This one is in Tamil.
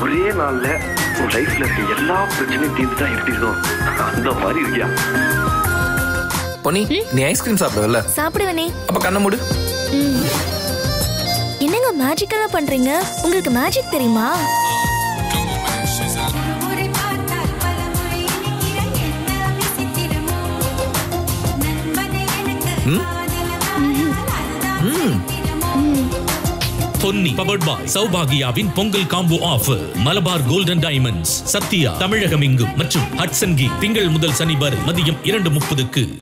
ஒரே நாள்ல உன் லைஃப்ல இருக்க எல்லா பிரச்சனையும் தீர்ந்துட்டா எப்படி இருக்கும் அந்த மாதிரி இருக்கியா பொன்னி நீ ஐஸ்கிரீம் சாப்பிடுவல்ல சாப்பிடுவனே அப்ப கண்ணை மூடு என்னங்க மேஜிக்கெல்லாம் பண்றீங்க உங்களுக்கு மேஜிக் தெரியுமா முறை பார்த்தால் பல முறை நினைக்கிற என்ன விசித்திரமோ நண்பனை எனக்கு காதலமானால் அதுதான் விசித்திரமோ பொன்னி பவர்ட் பாய் சௌபாகியாவின் Pongal combo offer Malabar golden diamonds Sathya Tamilagam எங்கும் மற்றும் ஹட்சன் கீ திங்கள் முதல் சனி வரை மதியம் இரண்டு முப்பதுக்கு